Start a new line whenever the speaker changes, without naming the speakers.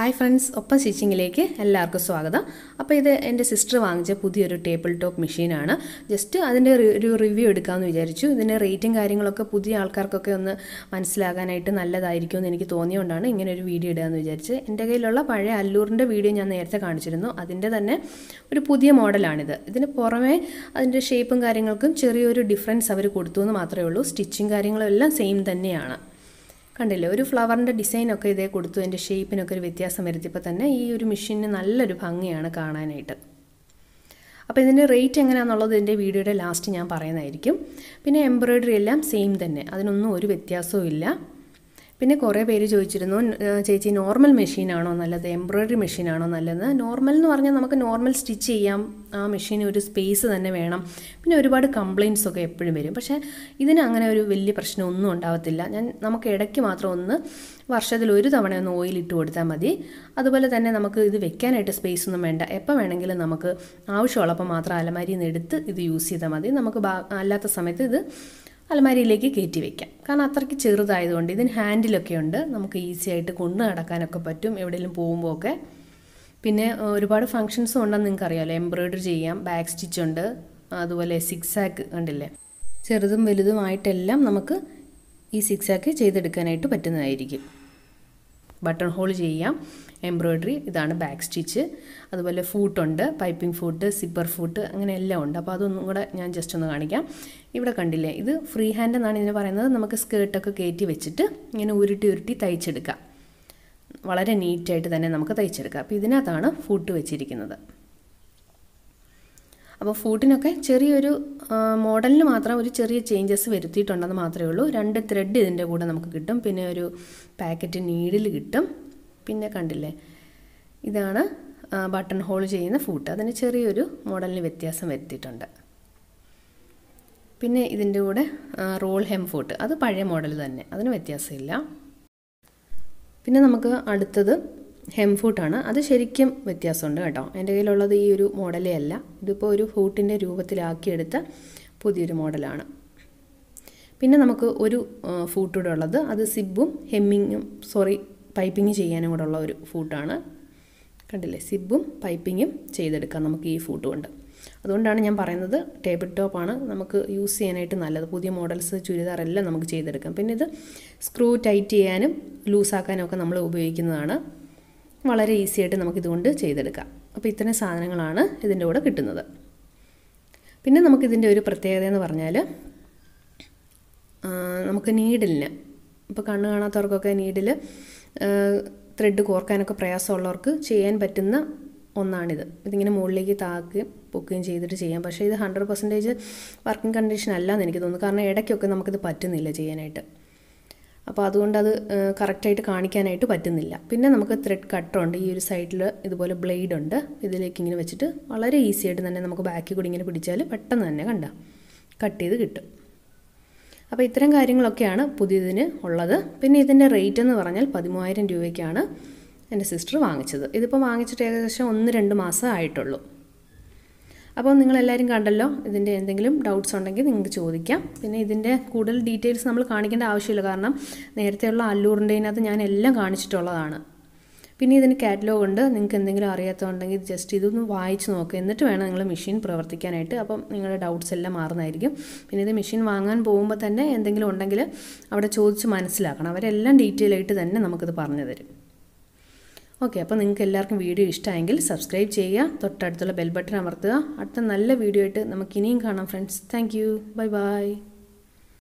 hi friends ഒപ്പം സ്റ്റിച്ചിങ്ങിലേക്ക് എല്ലാവർക്കും സ്വാഗതം അപ്പോൾ ഇത് എൻ്റെ സിസ്റ്റർ വാങ്ങിച്ച പുതിയൊരു ടേബിൾ ടോപ്പ് മെഷീനാണ് ജസ്റ്റ് അതിൻ്റെ റി- ഒരു റിവ്യൂ എടുക്കാമെന്ന് വിചാരിച്ചു ഇതിൻ്റെ റേറ്റും കാര്യങ്ങളൊക്കെ പുതിയ ആൾക്കാർക്കൊക്കെ ഒന്ന് മനസ്സിലാകാനായിട്ട് നല്ലതായിരിക്കും എന്ന് എനിക്ക് തോന്നിയുകൊണ്ടാണ് ഇങ്ങനെ ഒരു വീഡിയോ ഇടുകയെന്ന് വിചാരിച്ച് എൻ്റെ കയ്യിലുള്ള പഴയ അല്ലൂറിൻ്റെ വീഡിയോ ഞാൻ നേരത്തെ കാണിച്ചിരുന്നു അതിൻ്റെ തന്നെ ഒരു പുതിയ മോഡലാണിത് ഇതിന് പുറമെ അതിൻ്റെ ഷേപ്പും കാര്യങ്ങൾക്കും ചെറിയൊരു ഡിഫറൻസ് അവർ കൊടുത്തു എന്ന് മാത്രമേ ഉള്ളൂ സ്റ്റിച്ചിങ് കാര്യങ്ങളും എല്ലാം സെയിം തന്നെയാണ് കണ്ടില്ലേ ഒരു ഫ്ലവറിൻ്റെ ഡിസൈനൊക്കെ ഇതേ കൊടുത്തു അതിൻ്റെ ഷേപ്പിനൊക്കെ ഒരു വ്യത്യാസം വരുത്തിയപ്പോൾ തന്നെ ഈ ഒരു മെഷീന് നല്ലൊരു ഭംഗിയാണ് കാണാനായിട്ട് അപ്പോൾ ഇതിൻ്റെ റേറ്റ് എങ്ങനെയാണെന്നുള്ളത് ഇതിൻ്റെ വീഡിയോയുടെ ലാസ്റ്റ് ഞാൻ പറയുന്നതായിരിക്കും പിന്നെ എംബ്രോയ്ഡറി എല്ലാം സെയിം തന്നെ അതിനൊന്നും ഒരു വ്യത്യാസവും ഇല്ല പിന്നെ കുറേ പേര് ചോദിച്ചിരുന്നു "ന- ചേച്ചി നോർമൽ മെഷീനാണോ നല്ലത് എംബ്രോയ്ഡറി മെഷീനാണോ നല്ലത് നോർമൽ എന്ന് പറഞ്ഞാൽ നമുക്ക് നോർമൽ സ്റ്റിച്ച് ചെയ്യാം ആ മെഷീന് ഒരു സ്പേസ് തന്നെ വേണം പിന്നെ ഒരുപാട് കംപ്ലയിൻസ് ഒക്കെ എപ്പോഴും വരും പക്ഷേ ഇതിന് അങ്ങനെ ഒരു വലിയ പ്രശ്നമൊന്നും ഉണ്ടാവത്തില്ല ഞാൻ നമുക്ക് ഇടയ്ക്ക് മാത്രം ഒന്ന് വർഷത്തിൽ ഒരു തവണ ഒന്ന് ഓയിൽ ഇട്ട് കൊടുത്താൽ മതി അതുപോലെ തന്നെ നമുക്ക് ഇത് വെക്കാനായിട്ട് സ്പേസ് ഒന്നും വേണ്ട എപ്പോൾ വേണമെങ്കിലും നമുക്ക് ആവശ്യമുള്ളപ്പോൾ മാത്രം അലമാരിയിൽ നിന്ന് എടുത്ത് ഇത് യൂസ് ചെയ്താൽ മതി നമുക്ക് ബാ- അല്ലാത്ത സമയത്ത് ഇത് അലമാരിയിലേക്ക് കയറ്റി വെക്കാം കാരണം അത്രയ്ക്ക് ചെറുതായതുകൊണ്ട് ഇതിന് ഹാൻഡിലൊക്കെ ഉണ്ട് നമുക്ക് ഈസി ആയിട്ട് കൊണ്ടു നടക്കാനൊക്കെ പറ്റും എവിടെയെങ്കിലും പോകുമ്പോൾ ഒക്കെ പിന്നെ ഏഹ്, ഒരുപാട് ഫങ്ഷൻസും ഉണ്ടെന്ന് നിങ്ങൾക്ക് അറിയാമല്ലോ എംബ്രോയ്ഡറി ചെയ്യാം ബാക്ക് സ്റ്റിച്ച് ഉണ്ട് അതുപോലെ സിക്സ് ആക്ക് കണ്ടില്ലേ ചെറുതും വലുതുമായിട്ടെല്ലാം നമുക്ക് ഈ സിക്സ് ആക്ക് ചെയ്തെടുക്കാനായിട്ട് പറ്റുന്നതായിരിക്കും ബട്ടൺ ഹോൾ ചെയ്യാം എംബ്രോയ്ഡറി ഇതാണ് ബാക്ക് സ്റ്റിച്ച് അതുപോലെ ഫൂട്ടുണ്ട് പൈപ്പിംഗ് ഫൂട്ട് സിപ്പർ ഫൂട്ട് അങ്ങനെ എല്ലാം ഉണ്ട് അപ്പോൾ അതൊന്നും കൂടെ ഞാൻ ജസ്റ്റ് ഒന്ന് കാണിക്കാം ഇവിടെ കണ്ടില്ലേ ഇത് ഫ്രീ ഹാൻഡ് എന്നാണ് ഇതിന് പറയുന്നത് നമുക്ക് സ്കേർട്ടൊക്കെ കയറ്റി വെച്ചിട്ട് ഇങ്ങനെ ഉരുട്ടി ഉരുട്ടി തയ്ച്ചെടുക്കാം വളരെ നീറ്റായിട്ട് തന്നെ നമുക്ക് തയ്ച്ചെടുക്കാം അപ്പോൾ ഇതിനകത്താണ് ഫൂട്ട് വെച്ചിരിക്കുന്നത് അപ്പോൾ ഫൂട്ടിനൊക്കെ ചെറിയൊരു ആ, മോഡലിന് മാത്രം ഒരു ചെറിയ ചേഞ്ചസ് വരുത്തിയിട്ടുണ്ടെന്ന് മാത്രമേ ഉള്ളൂ രണ്ട് ത്രെഡ് ഇതിൻ്റെ കൂടെ നമുക്ക് കിട്ടും പിന്നെ ഒരു പാക്കറ്റ് നീഡിൽ കിട്ടും പിന്നെ കണ്ടില്ലേ ഇതാണ് ആ, ബട്ടൺ ഹോൾ ചെയ്യുന്ന ഫൂട്ട് അതിന് ചെറിയൊരു മോഡലിന് വ്യത്യാസം വരുത്തിയിട്ടുണ്ട് പിന്നെ ഇതിൻ്റെ കൂടെ ആ, റോൾ ഹെം ഫൂട്ട് അത് പഴയ മോഡൽ തന്നെ അതിന് വ്യത്യാസമില്ല പിന്നെ നമുക്ക് അടുത്തത് ഹെം ഫൂട്ടാണ് അത് ശരിക്കും വ്യത്യാസമുണ്ട് കേട്ടോ എൻ്റെ കയ്യിലുള്ളത് ഈ ഒരു മോഡലേ അല്ല ഇതിപ്പോൾ ഒരു ഫൂട്ടിൻ്റെ രൂപത്തിലാക്കിയെടുത്ത പുതിയൊരു മോഡലാണ് പിന്നെ നമുക്ക് ഒരു ഫൂട്ടൂടെ ഉള്ളത് അത് സിബും ഹെമ്മിങ്ങും സോറി പൈപ്പിങ് ചെയ്യാനും കൂടെ ഉള്ള ഒരു ഫൂട്ടാണ് കണ്ടില്ലേ സിബും പൈപ്പിങ്ങും ചെയ്തെടുക്കാം നമുക്ക് ഈ ഫൂട്ട് കൊണ്ട് അതുകൊണ്ടാണ് ഞാൻ പറയുന്നത് ടേബിൾ ടോപ്പാണ് നമുക്ക് യൂസ് ചെയ്യാനായിട്ട് നല്ലത് പുതിയ മോഡൽസ് ചുരിദാറെല്ലാം നമുക്ക് ചെയ്തെടുക്കാം പിന്നെ ഇത് സ്ക്രൂ ടൈറ്റ് ചെയ്യാനും ലൂസാക്കാനും ഒക്കെ നമ്മൾ ഉപയോഗിക്കുന്നതാണ് വളരെ ഈസി ആയിട്ട് നമുക്കിതുകൊണ്ട് ചെയ്തെടുക്കാം അപ്പോൾ ഇത്തരം സാധനങ്ങളാണ് ഇതിൻ്റെ കൂടെ കിട്ടുന്നത് പിന്നെ നമുക്കിതിൻ്റെ ഒരു പ്രത്യേകത എന്ന് പറഞ്ഞാൽ ആ, നമുക്ക് നീഡിലിന് ഇപ്പോൾ കണ്ണ് കാണാത്തവർക്കൊക്കെ നീഡിൽ ത്രെഡ് കോർക്കാനൊക്കെ പ്രയാസമുള്ളവർക്ക് ചെയ്യാൻ പറ്റുന്ന ഒന്നാണിത് ഇതിങ്ങനെ മുകളിലേക്ക് താക്കുകയും പൊക്കുകയും ചെയ്തിട്ട് ചെയ്യാം പക്ഷേ ഇത് ഹൺഡ്രഡ് പെർസെൻറ്റേജ് വർക്കിംഗ് കണ്ടീഷൻ അല്ല എന്ന് എനിക്ക് തോന്നുന്നു കാരണം ഇടയ്ക്കൊക്കെ നമുക്കിത് പറ്റുന്നില്ല ചെയ്യാനായിട്ട് അപ്പോൾ അതുകൊണ്ട് അത് കറക്റ്റായിട്ട് കാണിക്കാനായിട്ട് പറ്റുന്നില്ല പിന്നെ നമുക്ക് ത്രെഡ് കട്ടറുണ്ട് ഈ ഒരു സൈഡിൽ ഇതുപോലെ ബ്ലേഡ് ഉണ്ട് ഇതിലേക്ക് ഇങ്ങനെ വെച്ചിട്ട് വളരെ ഈസി ആയിട്ട് തന്നെ നമുക്ക് ബാക്കിൽ കൂടി ഇങ്ങനെ പിടിച്ചാൽ പെട്ടെന്ന് തന്നെ കണ്ട കട്ട് ചെയ്ത് കിട്ടും അപ്പോൾ ഇത്തരം കാര്യങ്ങളൊക്കെയാണ് പുതിയതിന് ഉള്ളത് പിന്നെ ഇതിൻ്റെ റേറ്റ് എന്ന് പറഞ്ഞാൽ പതിമൂവായിരം രൂപയ്ക്കാണ് എൻ്റെ സിസ്റ്റർ വാങ്ങിച്ചത് ഇതിപ്പോൾ വാങ്ങിച്ചിട്ട് ഏകദേശം ഒന്ന് രണ്ട് മാസം ആയിട്ടുള്ളൂ അപ്പോൾ നിങ്ങളെല്ലാവരും കണ്ടല്ലോ ഇതിൻ്റെ എന്തെങ്കിലും ഡൗട്ട്സ് ഉണ്ടെങ്കിൽ നിങ്ങൾക്ക് ചോദിക്കാം പിന്നെ ഇതിൻ്റെ കൂടുതൽ ഡീറ്റെയിൽസ് നമ്മൾ കാണിക്കേണ്ട ആവശ്യമില്ല കാരണം നേരത്തെയുള്ള അല്ലൂറിൻ്റെതിനകത്ത് ഞാൻ എല്ലാം കാണിച്ചിട്ടുള്ളതാണ് പിന്നെ ഇതിന് കാറ്റലോഗ് ഉണ്ട് നിങ്ങൾക്ക് എന്തെങ്കിലും അറിയാത്തതുണ്ടെങ്കിൽ ജസ്റ്റ് ഇതൊന്ന് വായിച്ച് നോക്കുക എന്നിട്ട് വേണം നിങ്ങൾ മെഷീൻ പ്രവർത്തിക്കാനായിട്ട് അപ്പം നിങ്ങളുടെ ഡൗട്ട്സ് എല്ലാം മാറുന്നതായിരിക്കും പിന്നെ ഇത് മെഷീൻ വാങ്ങാൻ പോകുമ്പോൾ തന്നെ എന്തെങ്കിലും ഉണ്ടെങ്കിൽ അവിടെ ചോദിച്ച് മനസ്സിലാക്കണം അവരെല്ലാം ഡീറ്റെയിൽ ആയിട്ട് തന്നെ നമുക്കിത് പറഞ്ഞു തരും ഓക്കെ അപ്പോൾ നിങ്ങൾക്ക് എല്ലാവർക്കും വീഡിയോ ഇഷ്ടമായെങ്കിൽ സബ്സ്ക്രൈബ് ചെയ്യുക തൊട്ടടുത്തുള്ള ബെൽ ബട്ടൺ അമർത്തുക അടുത്ത നല്ല വീഡിയോ ആയിട്ട് നമുക്ക് ഇനിയും കാണാം friends thank you bye by